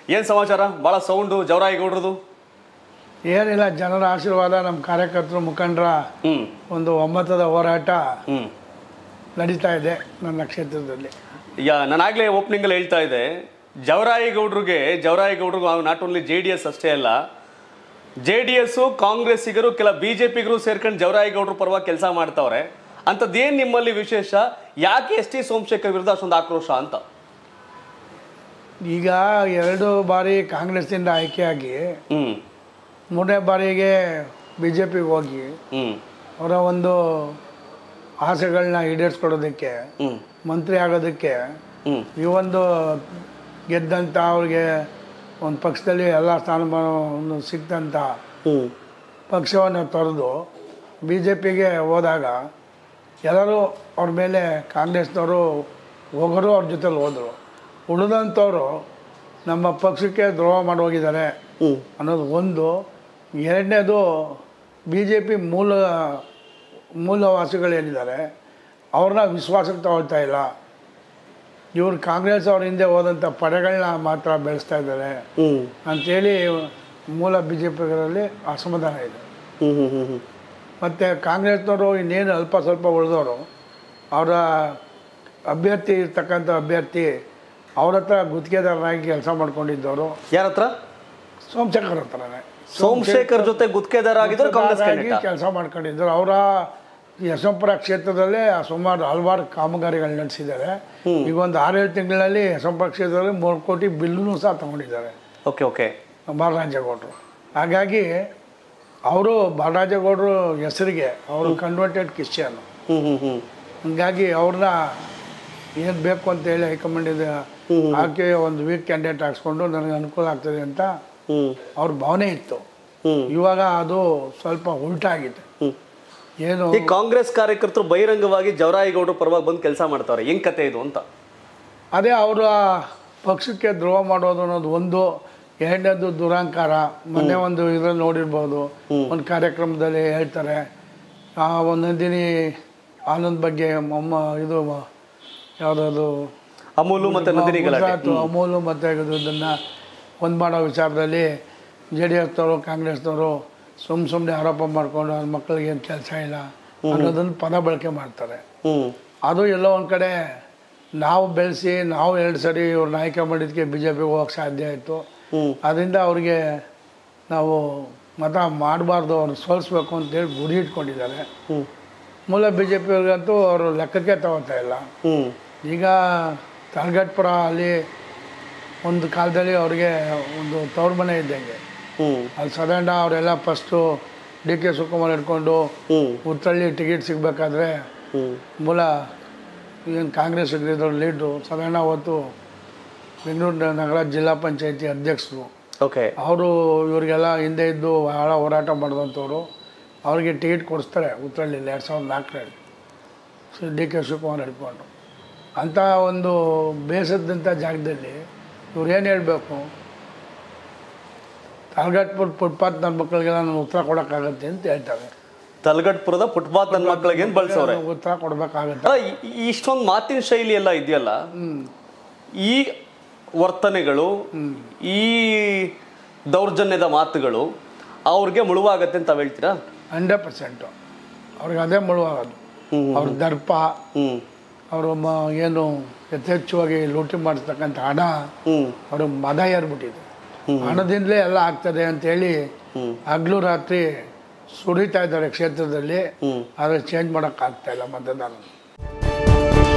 ಏನ್ ಸಮಾಚಾರ ಬಹಳ ಸೌಂಡು ಜವರಾಯಿಗೌಡ್ರದು ಏನಿಲ್ಲ ಜನರ ಆಶೀರ್ವಾದ ನಮ್ಮ ಕಾರ್ಯಕರ್ತರು ಮುಖಂಡರ ಹ್ಮ್ ಒಂದು ಒಮ್ಮತದ ಹೋರಾಟ ಹ್ಮ್ ನಡೀತಾ ಇದೆ ನನ್ನ ಕ್ಷೇತ್ರದಲ್ಲಿ ಈಗ ನಾನಾಗ್ಲೇ ಓಪನಿಂಗ್ ಅಲ್ಲಿ ಹೇಳ್ತಾ ಇದ್ದೆ ಜವರಾಯಿಗೌಡ್ರಿಗೆ ಜವರಾಯಿಗೌಡ್ರಿಗೆ not only J D S ಅಷ್ಟೇ ಅಲ್ಲ ಜೆ ಡಿ ಎಸ್ ಕಾಂಗ್ರೆಸ್ಸಿಗರು ಕೆಲ ಬಿಜೆಪಿಗರು ಸೇರ್ಕೊಂಡು ಜವರಾಯಿಗೌಡ್ರ ಪರವಾಗಿ ಕೆಲಸ ಮಾಡ್ತಾವ್ರೆ ಅಂಥದ್ದೇನು ನಿಮ್ಮಲ್ಲಿ ವಿಶೇಷ ಯಾಕೆ ಎಸ್ ಟಿ ಸೋಮಶೇಖರ್ ವಿರುದ್ಧ ಅಷ್ಟೊಂದು ಆಕ್ರೋಶ ಅಂತ ಈಗ ಎರಡು ಬಾರಿ ಕಾಂಗ್ರೆಸ್ಸಿಂದ ಆಯ್ಕೆಯಾಗಿ ಹ್ಮ್ ಮೂರನೇ ಬಾರಿಗೆ ಬಿ ಜೆ ಪಿಗೆ ಹೋಗಿ ಹ್ಮ್ ಅವರ ಒಂದು ಆಸೆಗಳನ್ನ ಈಡೇರಿಸ್ಕೊಡೋದಕ್ಕೆ ಹ್ಮ್ ಮಂತ್ರಿ ಆಗೋದಕ್ಕೆ ಹ್ಮ್ ಈ ಒಂದು ಗೆದ್ದಂಥ ಅವ್ರಿಗೆ ಒಂದು ಪಕ್ಷದಲ್ಲಿ ಎಲ್ಲ ಸ್ಥಾನಮಾನವನ್ನು ಸಿಕ್ತಂಥ ಹ್ಮ್ ಪಕ್ಷವನ್ನು ತೊರೆದು ಬಿ ಜೆ ಪಿಗೆ ಹೋದಾಗ ಎಲ್ಲರೂ ಅವ್ರ ಮೇಲೆ ಕಾಂಗ್ರೆಸ್ನವರು ಹೋಗೋರು ಅವ್ರ ಜೊತೆಲಿ ಹೋದರು ಉಳಿದಂಥವ್ರು ನಮ್ಮ ಪಕ್ಷಕ್ಕೆ ದ್ರೋಹ ಮಾಡಿ ಹೋಗಿದ್ದಾರೆ ಹ್ಮ್ ಅನ್ನೋದು ಒಂದು ಎರಡನೇದು ಬಿ ಜೆ ಪಿ ಮೂಲ ಮೂಲವಾಸಿಗಳೇನಿದ್ದಾರೆ ಅವ್ರನ್ನ ವಿಶ್ವಾಸಕ್ಕೆ ತಗೊಳ್ತಾ ಇಲ್ಲ ಇವ್ರು ಕಾಂಗ್ರೆಸ್ ಅವ್ರ ಹಿಂದೆ ಹೋದಂಥ ಪಡೆಗಳನ್ನ ಮಾತ್ರ ಬೆಳೆಸ್ತಾ ಇದ್ದಾರೆ ಹ್ಮ್ ಅಂಥೇಳಿ ಮೂಲ ಬಿ ಜೆ ಪಿಗರಲ್ಲಿ ಅಸಮಾಧಾನ ಇದೆ ಹ್ಮ್ ಹ್ಮ್ ಹ್ಮ್ ಹ್ಮ್ ಮತ್ತು ಕಾಂಗ್ರೆಸ್ನವರು ಇನ್ನೇನು ಅಲ್ಪ ಸ್ವಲ್ಪ ಉಳಿದವರು ಅವರ ಅಭ್ಯರ್ಥಿ ಇರ್ತಕ್ಕಂಥ ಅಭ್ಯರ್ಥಿ ಅವ್ರ ಹತ್ರ ಗುತ್ತಿಗೆದಾರರಾಗಿ ಕೆಲಸ ಮಾಡ್ಕೊಂಡಿದ್ದವರು ಯಾರ ಹತ್ರ ಸೋಮಶೇಖರ್ ಹತ್ರನೇ ಸೋಮಶೇಖರ್ ಜೊತೆ ಗುತ್ತಿಗೆದಾರ ಆಗಿದ್ರು ಕಾಂಗ್ರೆಸ್ ಕ್ಯಾಂಡಿಡೇಟ್ ಕೆಲಸ ಮಾಡ್ಕೊಂಡಿದ್ದರು ಅವರ ಯಶವಂತಪುರ ಕ್ಷೇತ್ರದಲ್ಲೇ ಸುಮಾರು ಹಲವಾರು ಕಾಮಗಾರಿಗಳು ನಡೆಸಿದ್ದಾರೆ ಈಗ ಒಂದು ಆರೇಳು ತಿಂಗಳಲ್ಲಿ ಯಶವಂತಪುರ ಕ್ಷೇತ್ರದಲ್ಲಿ ಮೂರು ಕೋಟಿ ಬಿಲ್ಲೂ ಸಹ ತಗೊಂಡಿದ್ದಾರೆ ಓಕೆ ಓಕೆ ಬಾಲರಾಜೇಗೌಡರು ಹಾಗಾಗಿ ಅವರು ಬಾಲರಾಜೇಗೌಡರು ಹೆಸರಿಗೆ ಅವರು ಕನ್ವರ್ಟೆಡ್ ಕ್ರಿಶ್ಚಿಯನ್ ಹ್ಮ್ ಹ್ಮ್ ಹ್ಮ್ ಹಂಗಾಗಿ ಅವ್ರನ್ನ ಏನು ಬೇಕು ಅಂತ ಹೇಳಿ ಹೈಕಮಾಂಡಿಂದ ಆಕೆ ಒಂದು ವೀಕ್ ಕ್ಯಾಂಡಿಡೇಟ್ ಹಾಕ್ಸ್ಕೊಂಡು ನನಗೆ ಅನುಕೂಲ ಆಗ್ತದೆ ಅಂತ ಹ್ಮ್ ಅವ್ರ ಭಾವನೆ ಇತ್ತು ಹ್ಮ್ ಇವಾಗ ಅದು ಸ್ವಲ್ಪ ಉಲ್ಟಾಗಿದೆ ಹ್ಮ್ ಏನು ಈ ಕಾಂಗ್ರೆಸ್ ಕಾರ್ಯಕರ್ತರು ಬಹಿರಂಗವಾಗಿ ಜವರಾಯಿಗೌಡರ ಪರವಾಗಿ ಬಂದು ಕೆಲಸ ಮಾಡ್ತಾವ್ರೆ ಹೆಂಗ್ ಕತೆ ಇದು ಅಂತ ಅದೇ ಅವರ ಪಕ್ಷಕ್ಕೆ ದ್ರೋಹ ಮಾಡೋದು ಅನ್ನೋದು ಒಂದು ಎರಡನೇದು ದುರಾಂಕಾರ ಮೊನ್ನೆ ಒಂದು ಇದ್ರಲ್ಲಿ ನೋಡಿರ್ಬೋದು ಒಂದು ಕಾರ್ಯಕ್ರಮದಲ್ಲಿ ಹೇಳ್ತಾರೆ ಆ ಒಂದು ನಂದಿನಿ ಆನಂದ್ ಬಗ್ಗೆ ಮೊಮ್ಮ ಇದು ಯಾವುದದು ಅಮೂಲು ಮತ್ತೆ ನಂದಿನಿ ಗಲಾಟೆ ಗುಜರಾತ್ ಅಮೂಲು ಮತ್ತು ಇದನ್ನು ಒಂದು ಮಾಡೋ ವಿಚಾರದಲ್ಲಿ ಜೆ ಡಿ ಎಸ್ನವರು ಕಾಂಗ್ರೆಸ್ನವರು ಸುಮ್ಮ ಸುಮ್ಮನೆ ಆರೋಪ ಮಾಡಿಕೊಂಡು ಅವ್ರ ಮಕ್ಕಳಿಗೆ ಏನು ಕೆಲಸ ಇಲ್ಲ ಅನ್ನೋದನ್ನು ಪದ ಬಳಕೆ ಮಾಡ್ತಾರೆ ಹ್ಮ್ ಅದು ಎಲ್ಲೋ ಒಂದು ಕಡೆ ನಾವು ಬೆಳೆಸಿ ನಾವು ಎರಡು ಸರಿ ಇವ್ರನ್ನ ಆಯ್ಕೆ ಮಾಡಿದ್ದಕ್ಕೆ ಬಿ ಜೆ ಪಿಗೆ ಹೋಗಕ್ಕೆ ಸಾಧ್ಯ ಆಯಿತು ಹ್ಮ್ ಅದರಿಂದ ಅವ್ರಿಗೆ ನಾವು ಮತ ಮಾಡಬಾರ್ದು ಅವ್ರು ಸೋಲಿಸ್ಬೇಕು ಅಂತೇಳಿ ಗುರಿ ಇಟ್ಕೊಂಡಿದ್ದಾರೆ ಹ್ಮ್ ಮೂಲ ಬಿ ಜೆ ಪಿಯವ್ರಿಗಂತೂ ಅವರು ಲೆಕ್ಕಕ್ಕೆ ತಗೋತಾ ಇಲ್ಲ ಹ್ಮ್ ಈಗ ತಾಳ್ಗಟ್ಪುರ ಅಲ್ಲಿ ಒಂದು ಕಾಲದಲ್ಲಿ ಅವ್ರಿಗೆ ಒಂದು ತವ್ರ ಮನೆ ಇದ್ದಂಗೆ ಹ್ಮ್ ಅಲ್ಲಿ ಸದಣ್ಣ ಅವರೆಲ್ಲ ಫಸ್ಟು ಡಿ ಕೆ ಶಿವಕುಮಾರ್ ಹಿಡ್ಕೊಂಡು ಹ್ಮ್ ಉತ್ತಳ್ಳಿ ಟಿಕೆಟ್ ಸಿಗಬೇಕಾದ್ರೆ ಹ್ಮ್ ಮೂಲ ಏನು ಕಾಂಗ್ರೆಸ್ ಇದ್ದಿದ್ರು ಲೀಡ್ರು ಸದಣ್ಣ ಅವತ್ತು ಬೆಂಗಳೂರು ನಗರ ಜಿಲ್ಲಾ ಪಂಚಾಯತಿ ಅಧ್ಯಕ್ಷರು ಓಕೆ ಅವರು ಇವರಿಗೆಲ್ಲ ಹಿಂದೆ ಇದ್ದು ಭಾಳ ಹೋರಾಟ ಮಾಡಿದಂಥವ್ರು ಅವ್ರಿಗೆ ಟಿಕೆಟ್ ಕೊಡಿಸ್ತಾರೆ ಉತ್ತರಳ್ಳಿಲಿ ಎರಡು ಸಾವಿರದ ನಾಲ್ಕರಲ್ಲಿ ಸೊ ಡಿ ಕೆ ಶಿವಕುಮಾರ್ ಹಿಡ್ಕೊಂಡು ಅಂಥ ಒಂದು ಬೇಸದಂಥ ಜಾಗದಲ್ಲಿ ಇವ್ರು ಏನು ಹೇಳಬೇಕು ತಾಲ್ಗಟ್ಪುರ ಫುಟ್ಪಾತ್ ನನ್ನ ಮಕ್ಕಳಿಗೆಲ್ಲ ನಾನು ಉತ್ತರ ಕೊಡೋಕ್ಕಾಗತ್ತೆ ಅಂತ ಹೇಳ್ತಾರೆ ತಲಗಟ್ಪುರದ ಫುಟ್ಪಾತ್ ನನ್ನ ಮಕ್ಕಳಿಗೆ ಏನ್ ಬಳಸವ್ರೆ ನಾನು ಉತ್ತರ ಕೊಡಬೇಕಾಗತ್ತೆ ಅಲ್ಲ ಈ- ಈ ಇಷ್ಟೊಂದು ಮಾತಿನ ಶೈಲಿ ಎಲ್ಲ ಇದೆಯಲ್ಲ ಈ ವರ್ತನೆಗಳು ಈ ದೌರ್ಜನ್ಯದ ಮಾತುಗಳು ಅವ್ರಿಗೆ ಮುಳುವಾಗತ್ತೆ ಅಂತ ತಾವ್ ಹೇಳ್ತೀರಾ ಹಂಡ್ರೆಡ್ ಪರ್ಸೆಂಟು ಅವ್ರಿಗೆ ಅದೇ ಮುಳುವಾಗೋದು ಅವ್ರ ದರ್ಪ ಹ್ಮ್ ಅವರು ಮ ಏನು ಯಥೇಚ್ಛವಾಗಿ ಲೂಟಿ ಮಾಡಿಸ್ತಕ್ಕಂಥ ಹಣ ಹ್ಮ್ ಅವರು ಮದ ಏರ್ಬಿಟ್ಟಿದೆ ಹಣದಿಂದಲೇ ಎಲ್ಲ ಆಗ್ತದೆ ಅಂತೇಳಿ ಹ್ಮ್. ಹಗ್ಲು ರಾತ್ರಿ ಸುರಿತಾ ಇದ್ದಾರೆ ಕ್ಷೇತ್ರದಲ್ಲಿ ಹ್ಮ್ ಆದರೆ ಚೇಂಜ್ ಮಾಡೋಕ್ಕಾಗ್ತಾ ಇಲ್ಲ ಮತದಾನ